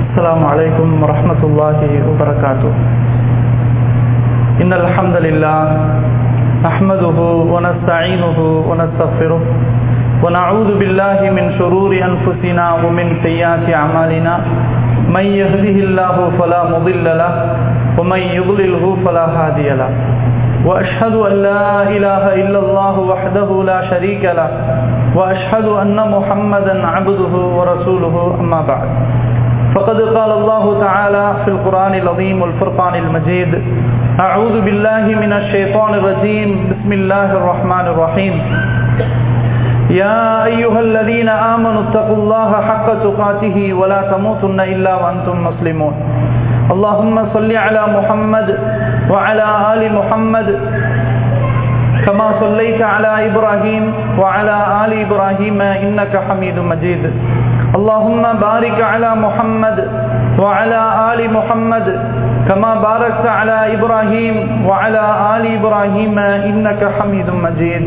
السلام عليكم ورحمة الله وبركاته إن الحمد لله نحمده ونستعينه ونستغفره ونعوذ بالله من شرور أنفسنا ومن سيئات أعمالنا من يهده الله فلا مضل له ومن يضلله فلا هادي له وأشهد أن لا إله إلا الله وحده لا شريك له وأشهد أن محمدا عبده ورسوله أما بعد فقد قال الله تعالى في القرآن العظيم والفرقان المجيد أعوذ بالله من الشيطان الرجيم بسم الله الرحمن الرحيم يا أيها الذين آمنوا اتقوا الله حق تقاته ولا تموتن إلا وأنتم مسلمون اللهم صل على محمد وعلى آل محمد كما صليت على إبراهيم وعلى آل إبراهيم إنك حميد مجيد اللهم بارك على محمد وعلى آل محمد كما باركت على إبراهيم وعلى آل إبراهيم إنك حميد مجيد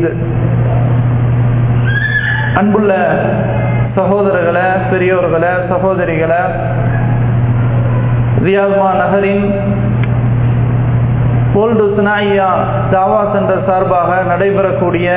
அன்புள்ள சகோதரர்களே பெரியோர்களே சகோதரிகளே ரியாத்மா நகரின் ஓல்டு சுனாயியா தாவா சென்டர் சார்பாக நடைபெறக்கூடிய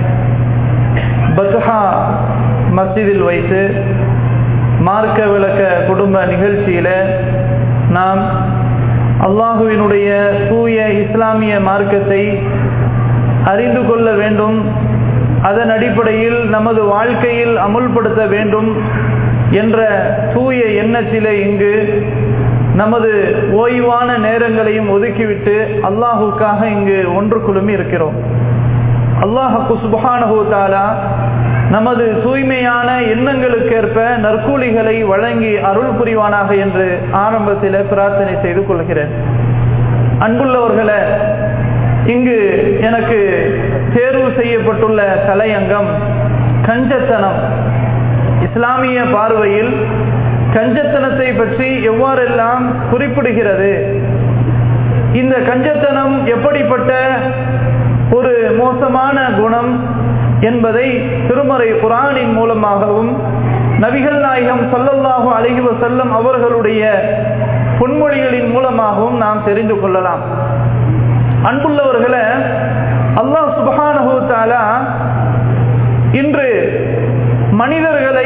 பத்ஹா மஸ்ஜிதில் வைத்து மார்க்க விளக்க குடும்ப நிகழ்ச்சியில நாம் அல்லாஹுவினுடைய தூய இஸ்லாமிய மார்க்கத்தை அறிந்து கொள்ள வேண்டும் அதன் அடிப்படையில் நமது வாழ்க்கையில் அமுல்படுத்த வேண்டும் என்ற தூய எண்ணத்திலே இங்கு நமது ஓய்வான நேரங்களையும் ஒதுக்கிவிட்டு அல்லாஹுக்காக இங்கு ஒன்று குழுமி இருக்கிறோம் அல்லாஹு சுபஹானஹூ தாலா நமது தூய்மையான எண்ணங்களுக்கேற்ப நற்கூலிகளை வழங்கி அருள் புரிவானாக என்று ஆரம்பத்தில் பிரார்த்தனை செய்து கொள்கிறேன் அன்புள்ளவர்களே இங்கு எனக்கு தேர்வு செய்யப்பட்டுள்ள தலையங்கம் கஞ்சத்தனம் இஸ்லாமிய பார்வையில் கஞ்சத்தனத்தை பற்றி எவ்வாறெல்லாம் குறிப்பிடுகிறது இந்த கஞ்சத்தனம் எப்படிப்பட்ட ஒரு மோசமான குணம் என்பதை திருமறை குரானின் மூலமாகவும் நபிகள் நாயகம் சொல்லல்லாஹு அழகி செல்லம் அவர்களுடைய பொன்மொழிகளின் மூலமாகவும் நாம் தெரிந்து கொள்ளலாம் அன்புள்ளவர்களை அல்லாஹ் சுபஹானஹு தாலா இன்று மனிதர்களை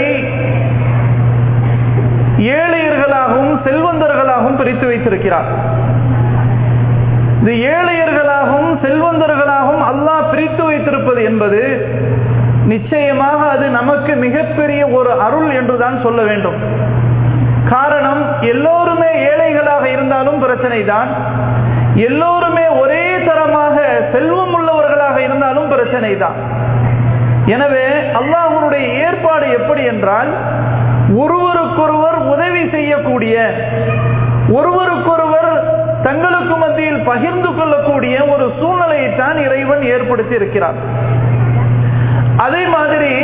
ஏழையர்களாகவும் செல்வந்தர்களாகவும் பிரித்து வைத்திருக்கிறார் இந்த ஏழையர்களாகவும் செல்வந்தர்களாகவும் அல்லாஹ் பிரித்து வைத்திருப்பது என்பது நிச்சயமாக அது நமக்கு மிகப்பெரிய ஒரு அருள் என்றுதான் சொல்ல வேண்டும் காரணம் எல்லோருமே ஏழைகளாக இருந்தாலும் பிரச்சனை தான் எல்லோருமே ஒரே தரமாக செல்வம் உள்ளவர்களாக இருந்தாலும் பிரச்சனை தான் எனவே அல்லாஹனுடைய ஏற்பாடு எப்படி என்றால் ஒருவருக்கொருவர் உதவி செய்யக்கூடிய ஒருவருக்கொருவர் தங்களுக்கு மத்தியில் பகிர்ந்து கொள்ளக்கூடிய ஒரு சூழ்நிலையை தான் இறைவன் ஏற்படுத்தி இருக்கிறார் அதே மாதிரி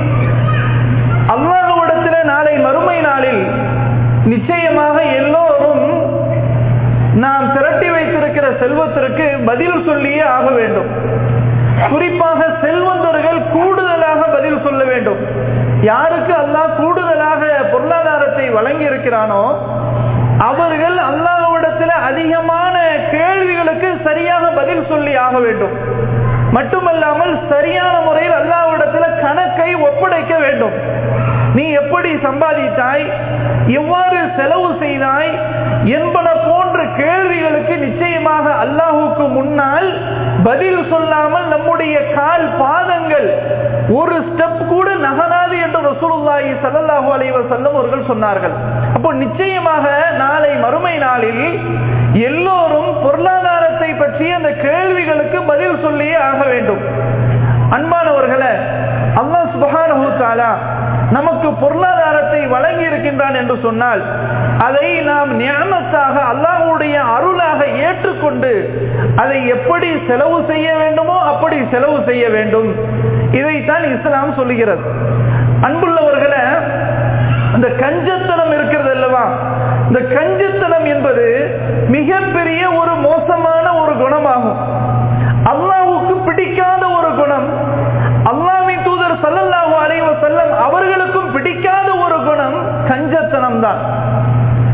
அல்லாஹ்விடத்தில் நாளை மறுமை நாளில் நிச்சயமாக எல்லோரும் நாம் திரட்டி வைத்திருக்கிற செல்வத்திற்கு பதில் சொல்லியே ஆக வேண்டும் குறிப்பாக செல்வந்தர்கள் கூடுதலாக பதில் சொல்ல வேண்டும் யாருக்கு அல்லாஹ் கூடுதலாக பொருளாதாரத்தை வழங்கி இருக்கிறானோ அவர்கள் அல்லாஹ்விடத்தில் அதிகமான கேள்விகளுக்கு சரியாக பதில் சொல்லி ஆக வேண்டும் மட்டுமல்லாமல் சரியான முறையில் அல்லாஹ்விடத்தில் கணக்கை ஒப்படைக்க வேண்டும் நீ எப்படி சம்பாதித்தாய் எவ்வாறு செலவு செய்தாய் என்பன போன்ற கேள்விகளுக்கு நிச்சயமாக அல்லாஹுக்கு முன்னால் பதில் சொல்லாமல் நம்முடைய கால் பாதங்கள் ஒரு ஸ்டெப் கூட நகராது என்று ரசூலுல்லாஹி ஸல்லல்லாஹு அலைஹி வஸல்லம் அவர்கள் சொன்னார்கள் அப்போ நிச்சயமாக நாளை மறுமை நாளில் எல்லோரும் பொருளாதாரத்தை பற்றிய அந்த கேள்விகளுக்கு பதில் சொல்லியே ஆக வேண்டும் அன்பானவர்களே அல்லாஹ் சுபஹானஹு தஆலா நமக்கு பொருளாதாரத்தை வழங்கி இருக்கின்றான் என்று சொன்னால் அதை நாம் ஞானத்தாக அல்லாஹுடைய அருளாக ஏற்றுக்கொண்டு அதை எப்படி செலவு செய்ய வேண்டுமோ அப்படி செலவு செய்ய வேண்டும் இதைத்தான் இஸ்லாம் சொல்லுகிறது அன்புள்ளவர்களை அந்த கஞ்சத்தனம் இருக்கிறது அல்லவா இந்த கஞ்சத்தனம் என்பது மிகப்பெரிய ஒரு மோசமான ஒரு குணமாகும் அல்லாஹுக்கு பிடிக்காத ஒரு குணம் அல்லாவின் தூதர் சல்லல்லாஹு அலைஹி வஸல்லம் அவர்களுக்கும் பிடிக்காத ஒரு குணம் கஞ்சத்தனம் தான்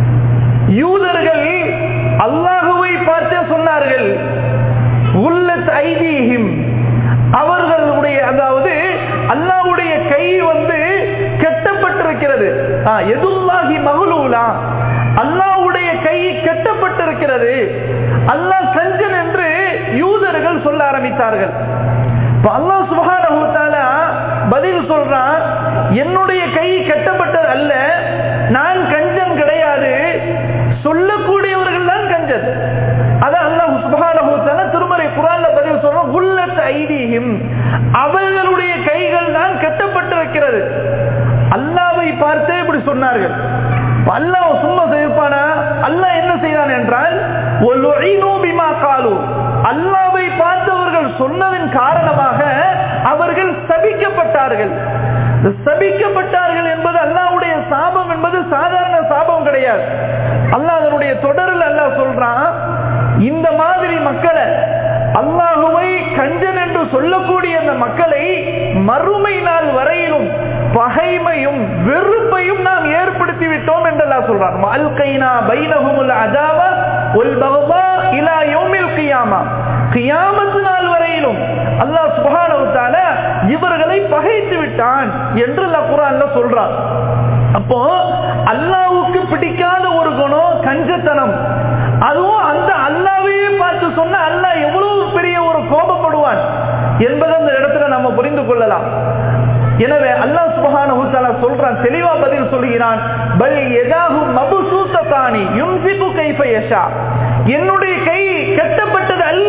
யூதர்கள் அல்லாஹுவை பார்த்தே சொன்னார்கள் உள்ளத் ஐதீஹிம் அவர்களுடைய அதாவது அல்லாஹ்வுடைய கை வந்து கெட்டப்பட்டிருக்கிறது எதுல்லாஹி மகளூலா அல்லாஹ்வுடைய கை கெட்டப்பட்டிருக்கிறது அல்லாஹ் கஞ்சன் என்று யூதர்கள் சொல்ல ஆரம்பித்தார்கள் இப்ப அல்லாஹ் சுபஹானஹு தஆலா பதில் சொல்றான் என்னுடைய கை கெட்டப்பட்டது அல்ல நான் கஞ்சன் கிடையாது சொல்லக்கூடியவர்கள் தான் கஞ்சன் அதான் அல்லாஹ் சுபஹானஹு தஆலா திருமறை குர்ஆன்ல பதில் சொல்றான் குல்லத் ஐதீஹிம் அவர்களுடைய கைகள் தான் கெட்டப்பட்டிருக்கிறது அல்லாவை பார்த்தே இப்படி சொன்னார்கள் அல்லாஹ் சும்மா செய்வானா அல்லாஹ் என்ன செய்தான் என்றால் அல்லாவை பார்த்தவர்கள் சொன்னதன் காரணமாக அவர்கள் சபிக்கப்பட்டார்கள் சபிக்கப்பட்டார்கள் என்பது அல்லாவுடைய சாபம் என்பது சாதாரண சாபம் கிடையாது அல்லாஹ் அதனுடைய தொடரில் அல்லாஹ் சொல்றான் இந்த மாதிரி மக்களை அல்லாஹுவை கஞ்சன் என்று சொல்லக்கூடிய அந்த மக்களை மறுமை நாள் வரையிலும் பகைமையும் வெறுப்பையும் நாம் ஏற்படுத்தி விட்டோம் என்று எல்லாம் சொல்றான் அல்கைனா பைனஹுமுல் அதாவா ஒல் பகவா இலா யோமில் கியாமா கியாமத்து நாள் வரையிலும் அல்லாஹ் சுபஹானஹு தஆலா இவர்களை பகைத்து விட்டான் என்று அல்லாஹ் குர்ஆன்ல சொல்றான் அப்போ அல்லாஹ்வுக்கு பிடிக்காத ஒரு குணம் கஞ்சத்தனம் அதுவும் அந்த அல்லாவையே பார்த்து சொன்ன அல்லாஹ் எவ்வளவு பெரிய ஒரு கோபப்படுவான் என்பதை அந்த இடத்துல நம்ம புரிந்து கொள்ளலாம் எனவே அல்லாஹ் சுபஹானஹு தஆலா சொல்றான் தெளிவா பதில் சொல்கிறான் பல் யதாஹு மப்சூத்ததானி யுன்ஃபிகு கைஃப யஷா என்னுடைய கை கட்டப்பட்டது அல்ல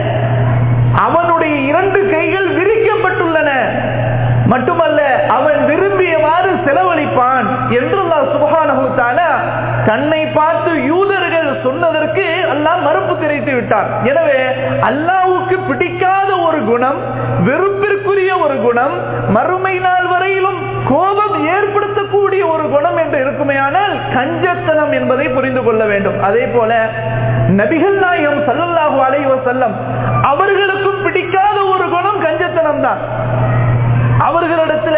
அவனுடைய இரண்டு கைகள் விரிக்கப்பட்டுள்ளன மட்டுமல்ல அவன் விரும்பியவாறு செலவழிப்பான் என்று அல்லாஹ் சுபஹானஹு தஆலா தன்னை பார்த்து யூதர்கள் சொன்னதற்கு அல்லாஹ் மறுப்பு தெரிவித்து விட்டார் எனவே அல்லாஹ்வுக்கு பிடிக்காத ஒரு குணம் வெறுப்பிற்குரிய ஒரு குணம் மறுமை நாள் வரையிலும் கோபம் ஏற்படுத்தக்கூடிய ஒரு குணம் என்று இருக்குமேயானால் கஞ்சத்தனம் என்பதை புரிந்து கொள்ள வேண்டும் அதே போல நபிகள் நாயகம் சல்லல்லாஹு அலைஹி வஸல்லம் அவர்களுக்கும் பிடிக்காத ஒரு குணம் கஞ்சத்தனம் தான் அவர்களிடத்துல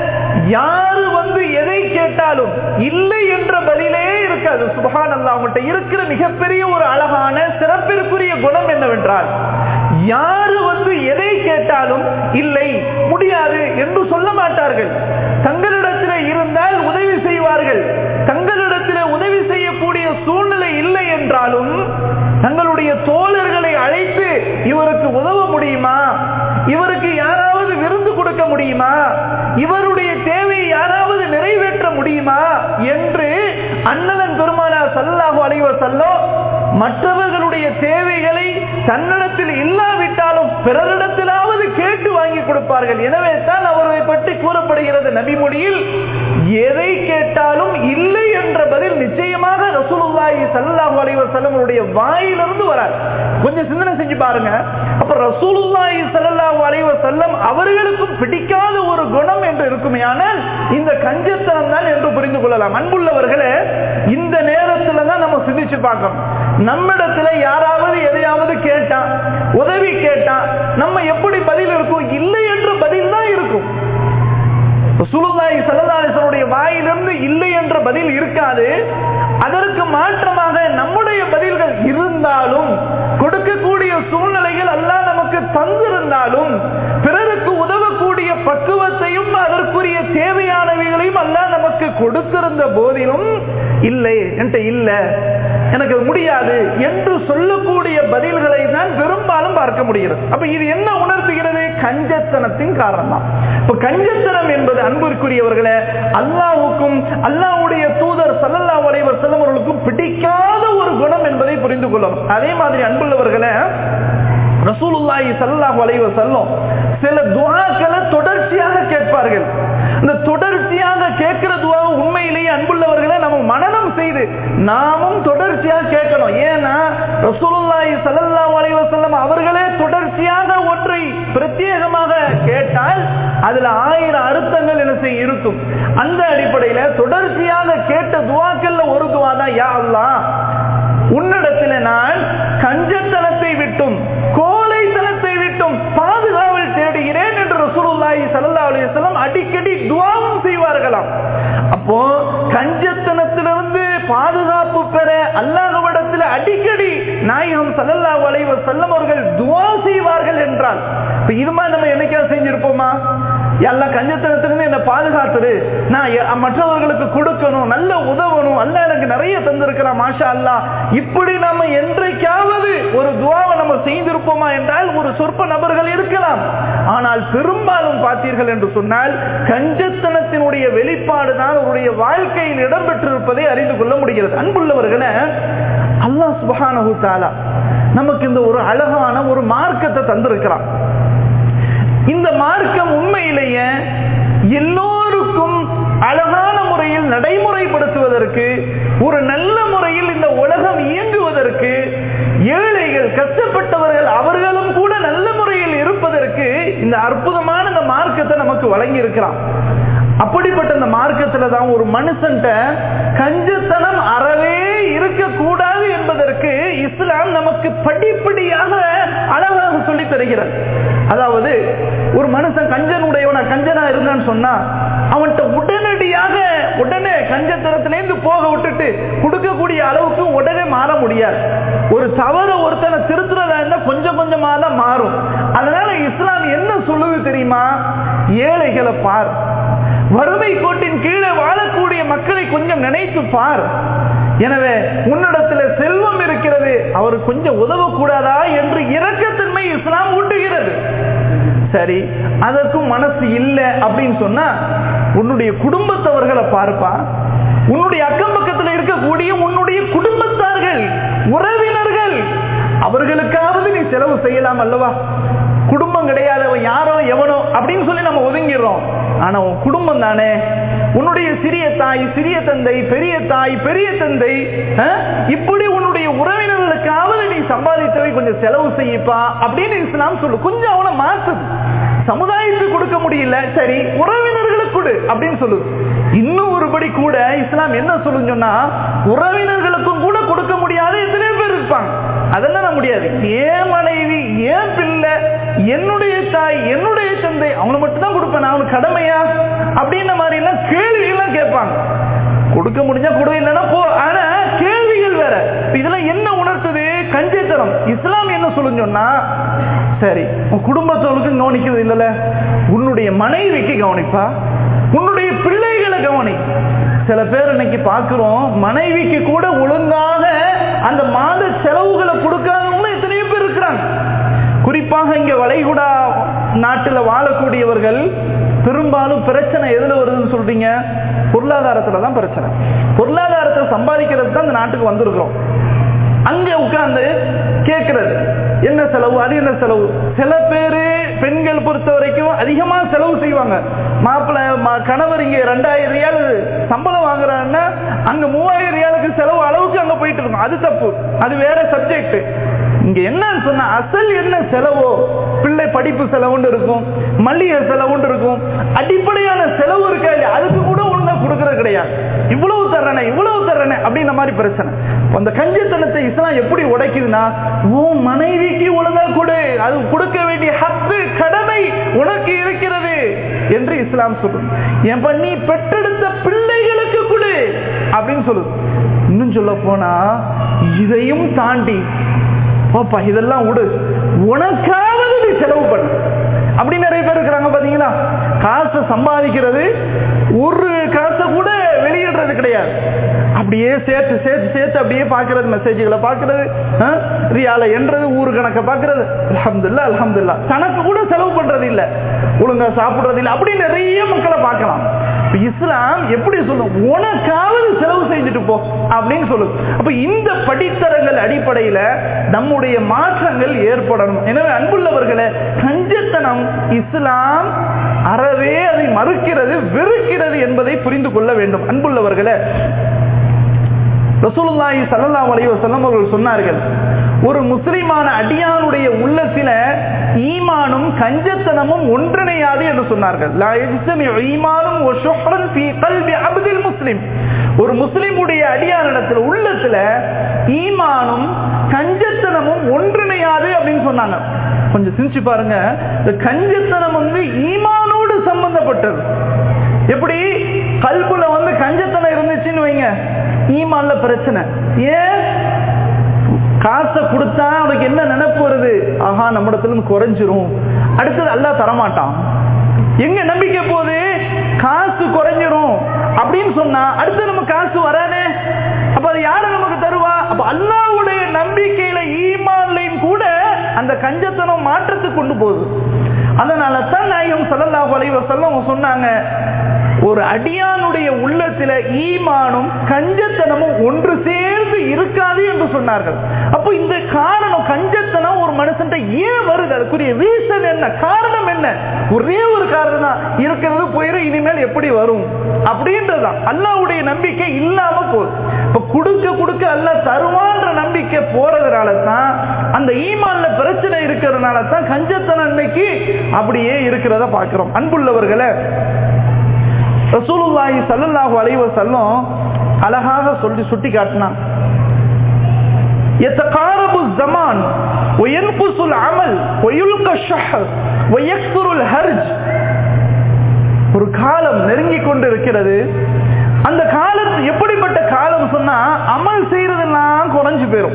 யாரு வந்து எதை கேட்டாலும் இல்லை என்ற பதிலே இருக்காது சுபஹான் அல்லா அவங்கள்ட்ட இருக்கிற மிகப்பெரிய ஒரு அழகான சிறப்பிற்குரிய குணம் என்னவென்றால் யாரு வந்து எதை கேட்டாலும் இல்லை முடியாது என்று சொல்ல மாட்டார்கள் தங்களிடத்தில் இருந்தால் உதவி செய்வார்கள் தங்களிடத்தில் உதவி செய்யக்கூடிய சூழ்நிலை இல்லை என்றாலும் தங்களுடைய தோழர்களை அழைத்து இவருக்கு உதவ முடியுமா இவருக்கு யாராவது விருந்து கொடுக்க முடியுமா இவருடைய தேவையை யாராவது நிறைவேற்ற முடியுமா என்று அண்ணன் பெருமானார் சல்லாஹு அலைவ செல்லோ மற்றவர்களுடைய தேவைகளை தன்னிடத்தில் இல்லாவிட்டாலும் பிறரிடத்திலாவது கேட்டு வாங்கி கொடுப்பார்கள் எனவே தான் அவரை பற்றி கூறப்படுகிறது நபிமொழியில் எதை கேட்டாலும் இல்லை என்ற பதில் நிச்சயமாக ரசூலுல்லாஹி ஸல்லல்லாஹு அலைஹி வஸல்லமுடைய வாயிலிருந்து வராது கொஞ்சம் சிந்தனை செஞ்சு பாருங்க அப்ப ரசூலுல்லாஹி ஸல்லல்லாஹு அலைஹி வஸல்லம் அவர்களுக்கும் பிடிக்காத ஒரு குணம் என்று இருக்குமேயானால் இந்த கஞ்சத்தனம் தான் என்று புரிந்து கொள்ளலாம் அன்புள்ளவர்களே இந்த நேரத்துல தான் நம்ம சிந்திச்சு பார்க்கணும் நம்மிடத்துல யாராவது எதையாவது கேட்டா உதவி கேட்டா நம்ம எப்படி பதில் இருக்கும் இல்லை என்ற பதில் தான் இருக்கும் சுலுதாய் சல்லதாசனுடைய வாயிலிருந்து இல்லை என்ற பதில் இருக்காது அதற்கு மாற்றமாக நம்முடைய பதில்கள் இருந்தாலும் கொடுக்கக்கூடிய சூழ்நிலைகள் எல்லாம் நமக்கு தந்திருந்தாலும் பிறருக்கு உதவக்கூடிய பக்குவத்தையும் அதற்குரிய தேவையானவைகளையும் எல்லாம் நமக்கு கொடுத்திருந்த போதிலும் இல்லை என்கிட்ட இல்ல எனக்கு முடியாது என்று சொல்லக்கூடிய பதில்களை தான் பெரும்பாலும் பார்க்க முடிகிறது அப்ப இது என்ன உணர்த்துகிறது கஞ்சத்தனத்தின் காரணம் இப்ப கஞ்சத்தனம் என்பது அன்பிற்குரியவர்களே அல்லாவுக்கும் அல்லாவுடைய தூதர் சல்லல்லா வலைவர் செல்லவர்களுக்கும் பிடிக்காத ஒரு குணம் என்பதை புரிந்து கொள்ளும் அதே மாதிரி அன்புள்ளவர்களே ரசூலுல்லாஹி ஸல்லல்லாஹு அலைஹி வஸல்லம் சில துஆக்களை தொடர்ச்சியாக கேட்பார்கள் இந்த தொடர்ச்சியாக கேட்கிற துவா உண்மையிலேயே அன்புள்ளவர்களை நம்ம மனனம் செய்து நாமும் தொடர்ச்சியாக கேட்கணும் ஏன்னா ரசூலுல்லாஹி ஸல்லல்லாஹு அலைஹி வஸல்லம் அவர்களே தொடர்ச்சியாக ஒன்றை பிரத்யேகமாக கேட்டால் அதுல ஆயிரம் அர்த்தங்கள் என்ன செய்ய இருக்கும் அந்த அடிப்படையில தொடர்ச்சியாக கேட்ட துவாக்கள்ல ஒரு துவா தான் யா அல்லாஹ் உன்னிடத்தில் நான் கஞ்சத்தனத்தை விட்டும் கோழைத்தனத்தை விட்டும் பாதுகாவல் தேடுகிறேன் என்று ரசூலுல்லாஹி ஸல்லல்லாஹு அலைஹி வஸல்லம் அடிக்கடி துஆவும் செய்வார்களாம் அப்போ கஞ்சத்தனத்திலிருந்து பாதுகாப்பு பாதுகாப்பு பெற அல்லாஹ்விடத்தில் அடிக்கடி நாயகம் ஸல்லல்லாஹு அலைஹி வஸல்லம் அவர்கள் துஆ செய்வார்கள் என்றால் இப்ப இது மாதிரி நம்ம என்னைக்காவது செஞ்சிருப்போமா எல்லாம் கஞ்சத்தனத்திலிருந்து என்ன பாதுகாத்துரு நான் எ- மற்றவர்களுக்கு கொடுக்கணும் நல்ல உதவணும் அல்லாஹ் எனக்கு நிறைய தந்திருக்கிறான் மாஷா அல்லாஹ் இப்படி நம்ம என்றைக்காவது ஒரு துவாவை நம்ம செய்திருப்போமா என்றால் ஒரு சொற்ப நபர்கள் இருக்கலாம் ஆனால் பெரும்பாலும் பார்த்தீர்கள் என்று சொன்னால் கஞ்சத்தனத்தினுடைய வெளிப்பாடு தான் அவருடைய வாழ்க்கையில் இடம்பெற்றிருப்பதை அறிந்து கொள்ள முடிகிறது அன்புள்ளவர்களே அல்லாஹ் சுபஹானஹு தஆலா நமக்கு இந்த ஒரு அழகான ஒரு மார்க்கத்தை தந்திருக்கிறான் இந்த மார்க்கம் உண்மையிலேயே எல்லோருக்கும் அழகான முறையில் நடைமுறைப்படுத்துவதற்கு ஒரு நல்ல முறையில் இந்த உலகம் இயங்குவதற்கு ஏழைகள் கஷ்டப்பட்டவர்கள் அவர்களும் கூட நல்ல முறையில் இருப்பதற்கு இந்த அற்புதமான இந்த மார்க்கத்தை நமக்கு வழங்கி இருக்கிறான் அப்படிப்பட்ட இந்த மார்க்கத்துல தான் ஒரு மனுஷன்ட்ட கஞ்சத்தனம் அறவே இருக்கக்கூடாது என்பதற்கு இஸ்லாம் நமக்கு படிப்படியாக அழகாக சொல்லி தருகிறது அதாவது ஒரு மனுஷன் கஞ்சன் உடையவன கஞ்சனா இருந்தான்னு சொன்னா அவன்கிட்ட உடனடியாக உடனே கஞ்சத்தனத்திலேருந்து போக விட்டுட்டு கொடுக்கக்கூடிய அளவுக்கு உடனே மாற முடியாது ஒரு தவற ஒருத்தனை திருத்துறதா இருந்தா கொஞ்சம் கொஞ்சமா தான் மாறும் அதனால இஸ்லாம் என்ன சொல்லுது தெரியுமா ஏழைகளை பார் வறுமை கோட்டின் கீழே வாழக்கூடிய மக்களை கொஞ்சம் நினைத்து பார் எனவே உன்னிடத்துல செல்வம் இருக்கிறது அவர் கொஞ்சம் உதவக்கூடாதா என்று இரக்கத்தன்மை இஸ்லாம் ஊட்டுகிறது சரி அதற்கும் மனசு இல்லை அப்படின்னு சொன்னா உன்னுடைய குடும்பத்தவர்களை பார்ப்பா உன்னுடைய அக்கம் பக்கத்தில் இருக்கக்கூடிய உன்னுடைய குடும்பத்தார்கள் உறவினர்கள் அவர்களுக்காவது நீ செலவு செய்யலாம் அல்லவா குடும்பம் கிடையாதவன் யாரோ எவனோ அப்படின்னு சொல்லி நம்ம ஒதுங்கிடுறோம் ஆனா உன் குடும்பம் தானே உன்னுடைய சிறிய தாய் சிறிய தந்தை பெரிய தாய் பெரிய தந்தை அஹ், இப்படி உன்னுடைய உறவினர்களுக்காவது நீ சம்பாதித்தவை கொஞ்சம் செலவு செய்யப்பா அப்படின்னு இஸ்லாம் சொல்லு கொஞ்சம் அவனை மாத்துது சமுதாயத்துக்கு கொடுக்க முடியல சரி உறவினர்களுக்கு கொடு அப்படின்னு சொல்லுது இன்னும் ஒருபடி கூட இஸ்லாம் என்ன சொல்லுன்னு சொன்னா உறவினர்களுக்கும் கூட கொடுக்க முடியாத எத்தனையோ பேர் இருப்பாங்க அதெல்லாம் நான் முடியாது ஏன் மனைவி ஏன் பிள்ளை என்னுடைய தாய் என்னுடைய தந்தை அவனை மட்டும் தான் கொடுப்பேன் நான் அவனுக்கு கடமையா அப்படின்ற மாதிரி எல்லாம் கேள்வி எல்லாம் கேட்பாங்க கொடுக்க முடிஞ்சா கொடு இல்லைன்னா போ ஆனா கேள்விகள் வேற இப்ப இதெல்லாம் என்ன உணர்த்துது கஞ்சத்தனம் இஸ்லாம் என்ன சொல்லுன்னு சொன்னா சரி உன் குடும்பத்தோளுக்கு கவனிக்கிறது இல்லல உன்னுடைய மனைவிக்கு கவனிப்பா உன்னுடைய பிள்ளைகளை கவனி சில பேர் இன்னைக்கு பார்க்கிறோம் மனைவிக்கு கூட ஒழுங்காக அந்த மாத செலவுகளை கொடுக்காதவங்களும் எத்தனையோ பேர் இருக்கிறாங்க குறிப்பாக இங்க வளைகுடா நாட்டில் வாழக்கூடியவர்கள் பெரும்பாலும் பிரச்சனை எதுல வருதுன்னு சொல்றீங்க பொருளாதாரத்துல தான் பிரச்சனை பொருளாதாரத்தை சம்பாதிக்கிறது தான் இந்த நாட்டுக்கு வந்திருக்கிறோம் அங்க உட்கார்ந்து கேட்கிறது என்ன செலவு அது என்ன செலவு சில பேரு பெண்கள் பொறுத்த வரைக்கும் அதிகமா செலவு செய்வாங்க மாப்பிள்ளை ம- கணவர் இங்க ரெண்டாயிரம் ரியால் சம்பளம் வாங்குறாங்கன்னா அங்க மூவாயிரம் ரியாலுக்கு செலவு அளவுக்கு அங்க போயிட்டு இருக்கும் அது தப்பு அது வேற சப்ஜெக்ட் இங்க என்னன்னு சொன்னா அசல் என்ன செலவோ பிள்ளை படிப்பு செலவுன்னு இருக்கும் மல்லிகை செலவுன்னு இருக்கும் அடிப்படையான செலவு இருக்கா இல்லையா அதுக்கு கூட ஒழுங்கா கொடுக்கறது கிடையாது இவ்வளவு தர்றனே இவ்வளவு தர்றனே அப்படின்ற மாதிரி பிரச்சனை அந்த கஞ்சத்தனத்தை இஸ்லாம் எப்படி உடைக்குதுன்னா உன் மனைவிக்கு ஒழுங்கா கொடு அது கொடுக்க வேண்டிய ஹத்து கடமை உனக்கு இருக்கிறது என்று இஸ்லாம் சொல்லுது என் நீ பெற்றெடுத்த பிள்ளைகளுக்கு கொடு அப்படின்னு சொல்லுது இன்னும் சொல்ல போனா இதையும் தாண்டி பாப்பா இதெல்லாம் விடு உனக்காவது நீ செலவு பண்ணு அப்படி நிறைய பேர் இருக்கிறாங்க பாத்தீங்களா காசை சம்பாதிக்கிறது ஒரு காசை கூட வெளியிடுறது கிடையாது அப்படியே சேர்த்து சேர்த்து சேர்த்து அப்படியே பார்க்கிறது மெசேஜ்களை பார்க்கிறது ஆ, ரியால என்றது ஊரு கணக்கை பார்க்கிறது அல்ஹம்துலில்லாஹ் அல்ஹம்துலில்லாஹ் கணக்கு கூட செலவு பண்றது இல்ல ஒழுங்கா சாப்பிடுறது இல்ல அப்படி நிறைய மக்களை பார்க்கலாம் இப்ப இஸ்லாம் எப்படி சொல்லும் உனக்காவது செலவு செஞ்சுட்டு போ அப்படின்னு சொல்லுது அப்ப இந்த படித்தரங்கள் அடிப்படையில நம்முடைய மாற்றங்கள் ஏற்படணும் எனவே அன்புள்ளவர்களே கஞ்சத்தனம் இஸ்லாம் அறவே அதை மறுக்கிறது வெறுக்கிறது என்பதை புரிந்து கொள்ள வேண்டும் அன்புள்ளவர்களே ரசூலுல்லாஹி ஸல்லல்லாஹு அலைஹி வஸல்லம் அவர்கள் சொன்னார்கள் ஒரு முஸ்லிமான அடியானுடைய உள்ளத்தில ஈமானும் கஞ்சத்தனமும் ஒன்றிணையாது என்று சொன்னார்கள் லா யஜ்தமிஉ ஈமானும் வ ஷுஹ்ரன் ஃபீ கல்பி அப்தில் முஸ்லிம் ஒரு முஸ்லிமுடைய அடியானிடத்தில் உள்ளத்துல ஈமானும் கஞ்சத்தனமும் ஒன்றிணையாது அப்படின்னு சொன்னாங்க கொஞ்சம் சிந்திச்சு பாருங்க இந்த கஞ்சத்தனம் வந்து ஈமானோடு சம்பந்தப்பட்டது எப்படி கல்புல வந்து கஞ்சத்தனம் இருந்துச்சு ஆயிடுச்சுன்னு வைங்க ஈமான்ல பிரச்சனை ஏன் காசை கொடுத்தா அவனுக்கு என்ன நினைப்பு வருது ஆஹா நம்மிடத்துல இருந்து குறைஞ்சிரும் அடுத்தது அல்லாஹ் தரமாட்டான் எங்க நம்பிக்கை போகுது காசு குறைஞ்சிரும் அப்படின்னு சொன்னா அடுத்து நம்ம காசு வரானே அப்ப அது யாரு நமக்கு தருவா அப்ப அல்லாவுடைய நம்பிக்கையில ஈமான்லையும் கூட அந்த கஞ்சத்தனம் மாற்றத்துக்கு கொண்டு போகுது அதனால தான் நாயகம் சல்லல்லாஹு அலைஹி வஸல்லம் சொன்னாங்க ஒரு அடியானுடைய உள்ளத்தில ஈமானும் கஞ்சத்தனமும் ஒன்று சேர்ந்து இருக்காது என்று சொன்னார்கள் அப்போ இந்த காரணம் கஞ்சத்தனம் ஒரு மனுஷன் ஏன் வருது அதுக்குரிய ரீசன் என்ன காரணம் என்ன ஒரே ஒரு காரணம் தான் இருக்கிறது போயிடும் இனிமேல் எப்படி வரும் அப்படின்றதுதான் அல்லாவுடைய நம்பிக்கை இல்லாம போகுது இப்ப கொடுக்க கொடுக்க அல்ல தருவான்ற நம்பிக்கை போறதுனால தான் அந்த ஈமான்ல பிரச்சனை இருக்கிறதுனால தான் கஞ்சத்தனன்மைக்கு அப்படியே இருக்கிறத பாக்குறோம் அன்புள்ளவர்களை ரசூலுல்லாஹி சல்லல்லாஹு அலைஹி வஸல்லம் அழகாக சொல்லி சுட்டி காட்டினான் يتقارب الزمان وينقص العمل ويلقى الشحر ويكثر الهرج ஒரு காலம் நெருங்கி கொண்டு இருக்கிறது அந்த காலத்து எப்படிப்பட்ட காலம் சொன்னா அமல் செய்யறதெல்லாம் குறைஞ்சு போயிடும்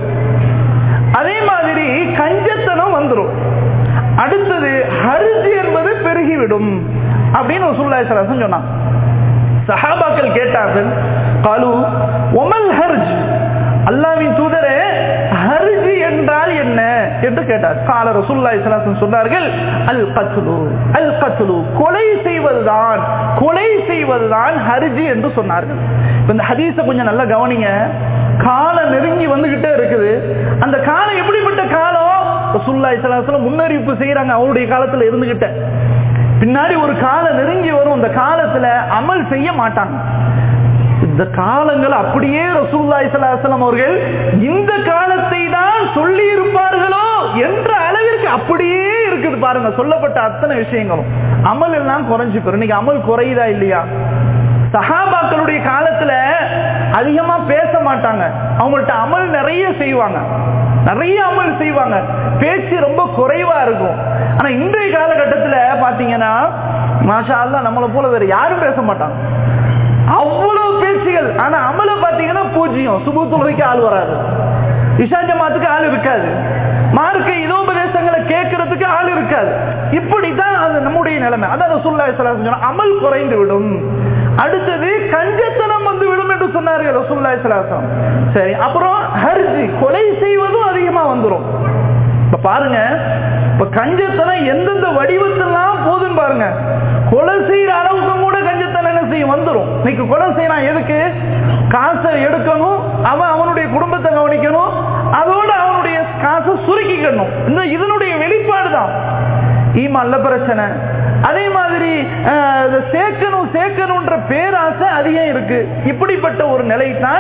அதே மாதிரி கஞ்சத்தனம் வந்துடும் அடுத்தது ஹரிஜ் என்பது பெருகிவிடும் அப்படின்னு ரசூலுல்லாஹி ஸல்லல்லாஹு அலைஹி சொன்னான் சஹாபாக்கள் கேட்டார்கள் காலு ஒமல் ஹர்ஜ் அல்லாவின் தூதரே ஹர்ஜ் என்றால் என்ன என்று கேட்டார் கால ரசூலுல்லாஹி ஸல்லல்லாஹு அலைஹி சொன்னார்கள் அல் கத்லு அல் கத்லு கொலை செய்வதுதான் கொலை செய்வதுதான் ஹர்ஜ் என்று சொன்னார்கள் இந்த ஹதீஸை கொஞ்சம் நல்லா கவனிங்க காலம் நெருங்கி வந்துகிட்டே இருக்குது அந்த காலம் எப்படிப்பட்ட காலம் ரசூலுல்லாஹி ஸல்லல்லாஹு அலைஹி வஸல்லம் முன்னறிவிப்பு செய்யறாங்க அவருடைய காலத்துல இருந்துகிட்ட பின்னாடி ஒரு காலம் நெருங்கி வரும் இந்த காலத்துல அமல் செய்ய மாட்டாங்க இந்த காலங்கள் அப்படியே ரசூல்லாய் சலாஹலம் அவர்கள் இந்த காலத்தை தான் சொல்லி இருப்பார்களோ என்ற அளவிற்கு அப்படியே இருக்குது பாருங்க சொல்லப்பட்ட அத்தனை விஷயங்களும் அமல் எல்லாம் குறைஞ்சு போயிரும் இன்னைக்கு அமல் குறையுதா இல்லையா சஹாபாக்களுடைய காலத்துல அதிகமா பேச மாட்டாங்க அவங்கள்ட்ட அமல் நிறைய செய்வாங்க நிறைய அமல் செய்வாங்க பேச்சு ரொம்ப குறைவா இருக்கும் ஆனா இன்றைய காலகட்டத்தில் பாத்தீங்கன்னா மாஷா அல்லா நம்மளை போல வேற யாரும் பேச மாட்டாங்க அவ்வளவு பேச்சுகள் ஆனா அமல பாத்தீங்கன்னா பூஜ்ஜியம் சுபு தொழுகைக்கு ஆள் வராது இஷா ஜமாத்துக்கு ஆள் இருக்காது மார்க்க இதோபதேசங்களை கேட்கறதுக்கு ஆள் இருக்காது இப்படித்தான் அது நம்முடைய நிலைமை அதான் ரசூல்லா சொன்னா அமல் குறைந்து விடும் அடுத்தது கஞ்சத்தனம் வந்து விடும் என்று சொன்னார்கள் ரசூல்லா சலாசம் சரி அப்புறம் ஹர்ஜி கொலை செய்வதும் அதிகமா வந்துடும் இப்ப பாருங்க இப்ப கஞ்சத்தனம் எந்தெந்த வடிவத்தெல்லாம் போதுன்னு பாருங்க கொலை செய்யற அளவுக்கு கூட கஞ்சத்தனம் என்ன செய்யும் வந்துடும் இன்னைக்கு கொலை செய்யலாம் எதுக்கு காசை எடுக்கணும் அவன் அவனுடைய குடும்பத்தை கவனிக்கணும் அதோட அவனுடைய காசை சுருக்கிக்கணும் இந்த இதனுடைய வெளிப்பாடு தான் ஈமான்ல பிரச்சனை அதே மாதிரி சேர்க்கணும் சேர்க்கணும்ன்ற பேராசை அதிகம் இருக்கு இப்படிப்பட்ட ஒரு நிலை தான்